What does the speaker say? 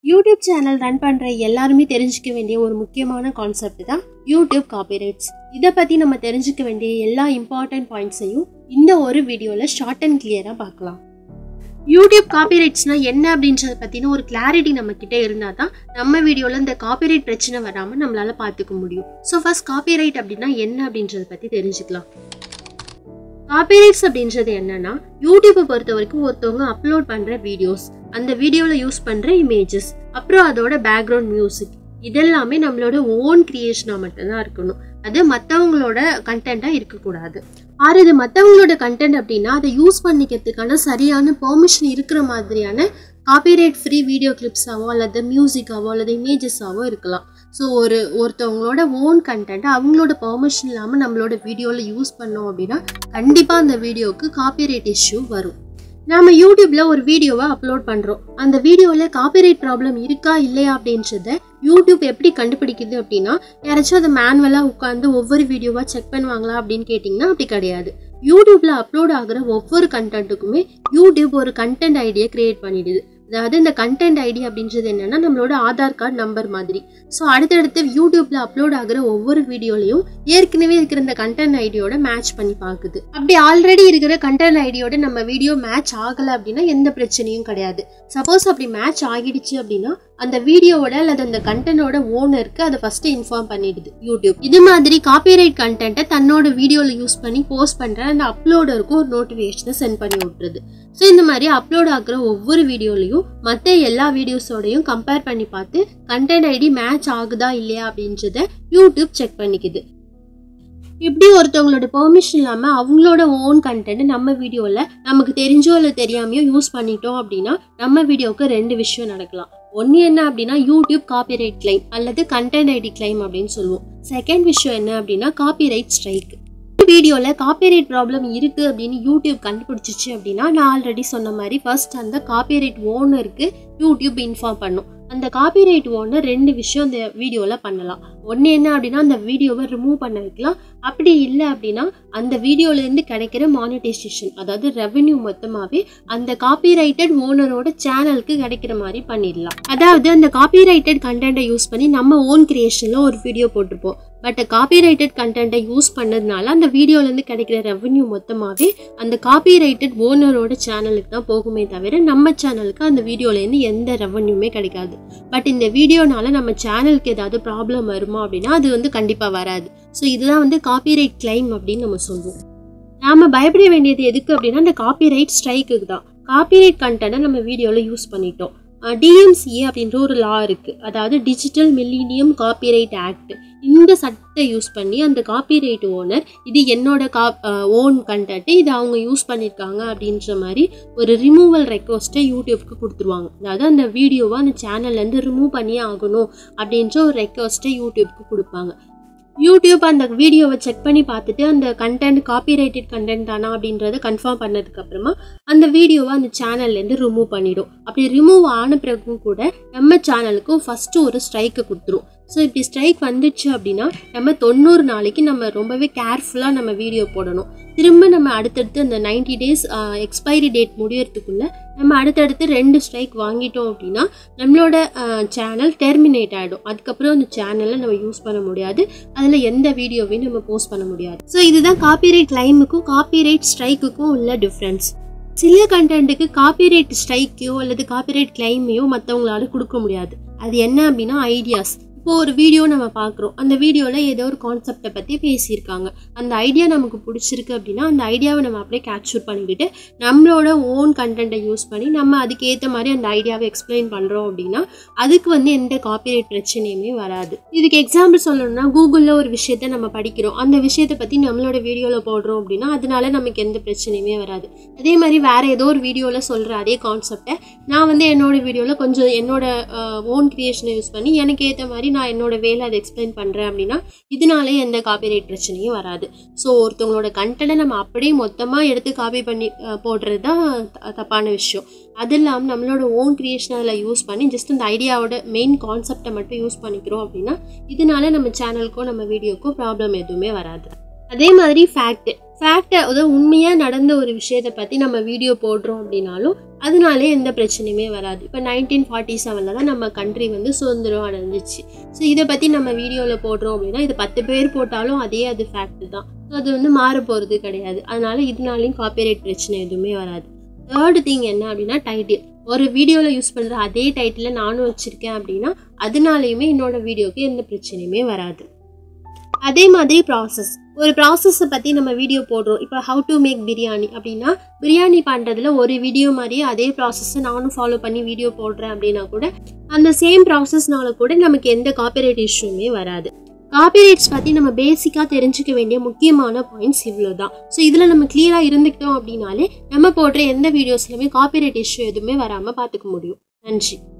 YouTube channel run பண்ணுற எல்லாருமே தெரிஞ்சுக்க வேண்டிய ஒரு முக்கியமான கான்செப்ட் தான் யூடியூப் காப்பிரைட்ஸ் இதை பற்றி நம்ம தெரிஞ்சுக்க வேண்டிய எல்லா இம்பார்ட்டன்ட் பாயிண்ட்ஸையும் இந்த ஒரு வீடியோவில் ஷார்ட் அண்ட் கிளியராக பார்க்கலாம் யூடியூப் காப்பிரைட்ஸ்னால் என்ன அப்படின்றத பற்றின ஒரு கிளாரிட்டி நம்ம கிட்ட இருந்தால் தான் நம்ம வீடியோவில் இந்த காப்பிரைட் பிரச்சனை வராமல் நம்மளால் பார்த்துக்க முடியும் ஸோ ஃபர்ஸ்ட் காப்பிரைட் அப்படின்னா என்ன அப்படின்றத பற்றி தெரிஞ்சுக்கலாம் காப்பிரைட்ஸ் அப்படின்றது என்னன்னா யூடியூப்பை பொறுத்த வரைக்கும் ஒருத்தவங்க அப்லோட் பண்ணுற வீடியோஸ் அந்த வீடியோவில் யூஸ் பண்ணுற இமேஜஸ் அப்புறம் அதோட பேக்ரவுண்ட் மியூசிக் இதெல்லாமே நம்மளோட ஓன் கிரியேஷனாக மட்டும்தான் இருக்கணும் அது மற்றவங்களோட கண்டென்ட்டாக இருக்கக்கூடாது ஆறு இது மற்றவங்களோட கண்டென்ட் அப்படின்னா அதை யூஸ் பண்ணிக்கிறதுக்கான சரியான பெர்மிஷன் இருக்கிற மாதிரியான காப்பிரைட் ஃப்ரீ வீடியோ கிளிப்ஸாவோ அல்லது மியூசிக்காவோ அல்லது இமேஜஸாவோ இருக்கலாம் ஸோ ஒரு ஒருத்தவங்களோட ஓன் கண்டென்ட் அவங்களோட பெர்மிஷன் இல்லாமல் நம்மளோட வீடியோவில் யூஸ் பண்ணோம் அப்படின்னா கண்டிப்பாக அந்த வீடியோவுக்கு காப்பிரைட் இஷ்யூ வரும் நாம யூடியூப்ல ஒரு வீடியோவை அப்லோட் பண்றோம் அந்த வீடியோவில் காப்பிரைட் ப்ராப்ளம் இருக்கா இல்லையா அப்படின்றத யூடியூப் எப்படி கண்டுபிடிக்குது அப்படின்னா யாராச்சும் அதை மேனுவலாக உட்காந்து ஒவ்வொரு வீடியோவாக செக் பண்ணுவாங்களா அப்படின்னு கேட்டிங்கன்னா அப்படி கிடையாது யூடியூப்ல அப்லோட் ஆகுற ஒவ்வொரு கண்டென்ட்டுக்குமே யூடியூப் ஒரு கண்டென்ட் ஐடியை கிரியேட் பண்ணிடுது அதாவது இந்த கண்டென்ட் ஐடி அப்படின்றது என்னன்னா நம்மளோட ஆதார் கார்டு நம்பர் மாதிரி ஸோ அடுத்தடுத்து யூடியூப்ல அப்லோட் ஆகுற ஒவ்வொரு வீடியோலையும் ஏற்கனவே இருக்கிற இந்த கண்டென்ட் ஐடியோட மேட்ச் பண்ணி பார்க்குது அப்படி ஆல்ரெடி இருக்கிற கண்டென்ட் ஐடியோட நம்ம வீடியோ மேட்ச் ஆகலை அப்படின்னா எந்த பிரச்சனையும் கிடையாது சப்போஸ் அப்படி மேட்ச் ஆகிடுச்சு அப்படின்னா அந்த வீடியோவோட அல்லது அந்த கண்டென்ட்டோட ஓனருக்கு அதை ஃபர்ஸ்ட் இன்ஃபார்ம் பண்ணிடுது யூடியூப் இது மாதிரி காப்பிரைட் கண்டென்ட்டை தன்னோட வீடியோவில் யூஸ் பண்ணி போஸ்ட் பண்ணுற அந்த அப்லோடருக்கும் ஒரு நோட்டிஃபிகேஷனை சென்ட் பண்ணி விட்டுருது ஸோ இந்த மாதிரி அப்லோட் ஆகுற ஒவ்வொரு வீடியோலையும் மற்ற எல்லா வீடியோஸோடையும் கம்பேர் பண்ணி பார்த்து கண்டென்ட் ஐடி மேட்ச் ஆகுதா இல்லையா அப்படின்றத யூடியூப் செக் பண்ணிக்குது இப்படி ஒருத்தவங்களோட பெர்மிஷன் இல்லாமல் அவங்களோட ஓன் கண்டென்ட் நம்ம வீடியோவில் நமக்கு தெரிஞ்சோ இல்லை தெரியாமையோ யூஸ் பண்ணிட்டோம் அப்படின்னா நம்ம வீடியோவுக்கு ரெண்டு விஷயம் நடக்கலாம் ஒன்று என்ன அப்படின்னா யூடியூப் காப்பிரைட் கிளைம் அல்லது கண்டென்ட் ஐடி கிளைம் அப்படின்னு சொல்லுவோம் செகண்ட் விஷயம் என்ன அப்படின்னா காப்பிரைட் ஸ்ட்ரைக் வீடியோவில் காப்பிரைட் ப்ராப்ளம் இருக்குது அப்படின்னு யூடியூப் கண்டுபிடிச்சிச்சு அப்படின்னா நான் ஆல்ரெடி சொன்ன மாதிரி ஃபர்ஸ்ட் அந்த காப்பிரைட் ஓனருக்கு யூடியூப் இன்ஃபார்ம் பண்ணும் அந்த காப்பிரைட் ஓனர் ரெண்டு விஷயம் அந்த வீடியோவில் பண்ணலாம் ஒன்று என்ன அப்படின்னா அந்த வீடியோவை ரிமூவ் பண்ண வைக்கலாம் அப்படி இல்லை அப்படின்னா அந்த வீடியோலேருந்து கிடைக்கிற மானிட்டைசேஷன் அதாவது ரெவென்யூ மொத்தமாகவே அந்த காப்பிரைட்டட் ஓனரோட சேனலுக்கு கிடைக்கிற மாதிரி பண்ணிடலாம் அதாவது அந்த காப்பிரைட்டட் கண்டென்ட்டை யூஸ் பண்ணி நம்ம ஓன் கிரியேஷனில் ஒரு வீடியோ போட்டிருப்போம் பட் காப்பிரைட்டட் கண்டென்ட்டை யூஸ் பண்ணதுனால அந்த வீடியோலேருந்து கிடைக்கிற ரெவென்யூ மொத்தமாகவே அந்த காப்பிரைட்டட் ஓனரோட சேனலுக்கு தான் போகுமே தவிர நம்ம சேனலுக்கு அந்த வீடியோலேருந்து எந்த ரெவென்யூமே கிடைக்காது பட் இந்த வீடியோனால நம்ம சேனலுக்கு ஏதாவது ப்ராப்ளம் வருமா அப்படின்னா அது வந்து கண்டிப்பாக வராது ஸோ இதுதான் வந்து காப்பிரைட் கிளைம் அப்படின்னு நம்ம சொல்லுவோம் நாம் பயப்பட வேண்டியது எதுக்கு அப்படின்னா அந்த காப்பிரைட் ஸ்ட்ரைக்குக்கு தான் காப்பிரைட் கண்டென்ட்டை நம்ம வீடியோவில் யூஸ் பண்ணிட்டோம் டிஎம்சிஏ அப்படின்ற ஒரு லா இருக்குது அதாவது டிஜிட்டல் மில்லினியம் காப்பிரைட் ஆக்ட் இந்த சட்டத்தை யூஸ் பண்ணி அந்த காப்பிரைட் ஓனர் இது என்னோட கா ஓன் கண்டென்ட் இது அவங்க யூஸ் பண்ணியிருக்காங்க அப்படின்ற மாதிரி ஒரு ரிமூவல் ரெக்வஸ்ட்டை யூடியூப்க்கு கொடுத்துருவாங்க அதாவது அந்த வீடியோவை அந்த சேனல்லேருந்து ரிமூவ் பண்ணியே ஆகணும் அப்படின்ற ஒரு ரெக்வஸ்ட்டை யூடியூப்க்கு கொடுப்பாங்க யூடியூப் அந்த வீடியோவை செக் பண்ணி பார்த்துட்டு அந்த கண்டென்ட் காப்பிரைட்டட் கண்டென்ட் தானா அப்படின்றத கன்ஃபார்ம் பண்ணதுக்கு அப்புறமா அந்த வீடியோவை அந்த சேனல்லேருந்து ரிமூவ் பண்ணிடும் அப்படி ரிமூவ் ஆன பிறகும் கூட நம்ம சேனலுக்கும் ஃபஸ்ட்டு ஒரு ஸ்ட்ரைக்கு கொடுத்துரும் ஸோ இப்படி ஸ்ட்ரைக் வந்துச்சு அப்படின்னா நம்ம தொண்ணூறு நாளைக்கு நம்ம ரொம்பவே கேர்ஃபுல்லாக நம்ம வீடியோ போடணும் திரும்ப நம்ம அடுத்தடுத்து அந்த நைன்டி டேஸ் எக்ஸ்பைரி டேட் முடியறதுக்குள்ளே நம்ம அடுத்தடுத்து ரெண்டு ஸ்ட்ரைக் வாங்கிட்டோம் அப்படின்னா நம்மளோட சேனல் டெர்மினேட் ஆகிடும் அதுக்கப்புறம் அந்த சேனலை நம்ம யூஸ் பண்ண முடியாது அதில் எந்த வீடியோவையும் நம்ம போஸ்ட் பண்ண முடியாது ஸோ இதுதான் காப்பிரைட் கிளைமுக்கும் காப்பிரைட் ஸ்ட்ரைக்குக்கும் உள்ள டிஃப்ரென்ஸ் சில கண்டென்ட்டுக்கு காப்பிரைட் ஸ்ட்ரைக்கையோ அல்லது காப்பிரைட் கிளைமையோ மற்றவங்களால கொடுக்க முடியாது அது என்ன அப்படின்னா ஐடியாஸ் இப்போ ஒரு வீடியோ நம்ம பார்க்குறோம் அந்த வீடியோவில் ஏதோ ஒரு கான்செப்டை பற்றி பேசியிருக்காங்க அந்த ஐடியா நமக்கு பிடிச்சிருக்கு அப்படின்னா அந்த ஐடியாவை நம்ம அப்படியே கேப்சர் பண்ணிக்கிட்டு நம்மளோட ஓன் கண்டென்ட்டை யூஸ் பண்ணி நம்ம அதுக்கேற்ற மாதிரி அந்த ஐடியாவை எக்ஸ்பிளைன் பண்ணுறோம் அப்படின்னா அதுக்கு வந்து எந்த காப்பிரைட் பிரச்சனையுமே வராது இதுக்கு எக்ஸாம்பிள் சொல்லணும்னா கூகுளில் ஒரு விஷயத்த நம்ம படிக்கிறோம் அந்த விஷயத்தை பற்றி நம்மளோட வீடியோவில் போடுறோம் அப்படின்னா அதனால நமக்கு எந்த பிரச்சனையுமே வராது அதே மாதிரி வேறு ஏதோ ஒரு வீடியோவில் சொல்கிற அதே கான்செப்டை நான் வந்து என்னோட வீடியோவில் கொஞ்சம் என்னோட ஓன் க்ரியேஷனை யூஸ் பண்ணி எனக்கு ஏற்ற மாதிரி நான் என்னோட வேலை அதை எக்ஸ்பிளைன் பண்ணுறேன் அப்படின்னா இதனாலே எந்த காப்பிரைட் பிரச்சனையும் வராது ஸோ ஒருத்தவங்களோட கண்டென்ட்டை நம்ம அப்படியே மொத்தமாக எடுத்து காப்பி பண்ணி போடுறது தான் தப்பான விஷயம் அது இல்லாமல் நம்மளோட ஓன் க்ரியேஷனை அதில் யூஸ் பண்ணி ஜஸ்ட் அந்த ஐடியாவோட மெயின் கான்செப்டை மட்டும் யூஸ் பண்ணிக்கிறோம் அப்படின்னா இதனால நம்ம சேனலுக்கோ நம்ம வீடியோக்கோ ப்ராப்ளம் எதுவுமே வராது அதே மாதிரி ஃபேக்ட் ஃபேக்டை அதாவது உண்மையாக நடந்த ஒரு விஷயத்தை பற்றி நம்ம வீடியோ போடுறோம் அப்படின்னாலும் அதனாலே எந்த பிரச்சனையுமே வராது இப்போ நைன்டீன் ஃபார்ட்டி செவனில் தான் நம்ம கண்ட்ரி வந்து சுதந்திரம் அடைஞ்சிச்சு ஸோ இதை பற்றி நம்ம வீடியோவில் போடுறோம் அப்படின்னா இது பத்து பேர் போட்டாலும் அதே அது ஃபேக்ட் தான் ஸோ அது வந்து மாற போகிறது கிடையாது அதனால இதனாலையும் காப்பிரைட் பிரச்சனை எதுவுமே வராது தேர்டு திங் என்ன அப்படின்னா டைட்டில் ஒரு வீடியோவில் யூஸ் பண்ணுற அதே டைட்டில் நானும் வச்சுருக்கேன் அப்படின்னா அதனாலையுமே என்னோட வீடியோக்கு எந்த பிரச்சனையுமே வராது அதே மாதிரி ப்ராசஸ் ஒரு ப்ராசஸை பற்றி நம்ம வீடியோ போடுறோம் இப்போ ஹவு டு மேக் பிரியாணி அப்படின்னா பிரியாணி பண்ணுறதுல ஒரு வீடியோ மாதிரியே அதே ப்ராசஸை நானும் ஃபாலோ பண்ணி வீடியோ போடுறேன் அப்படின்னா கூட அந்த சேம் ப்ராசஸ்னால கூட நமக்கு எந்த காப்பிரைட் இஷ்யூமே வராது காப்பிரைட்ஸ் பற்றி நம்ம பேசிக்காக தெரிஞ்சுக்க வேண்டிய முக்கியமான பாயிண்ட்ஸ் இவ்வளோ தான் ஸோ இதில் நம்ம கிளியராக இருந்துக்கிட்டோம் அப்படின்னாலே நம்ம போடுற எந்த வீடியோஸ்லையுமே காப்பிரைட் இஷ்யூ எதுவுமே வராமல் பார்த்துக்க முடியும் நன்றி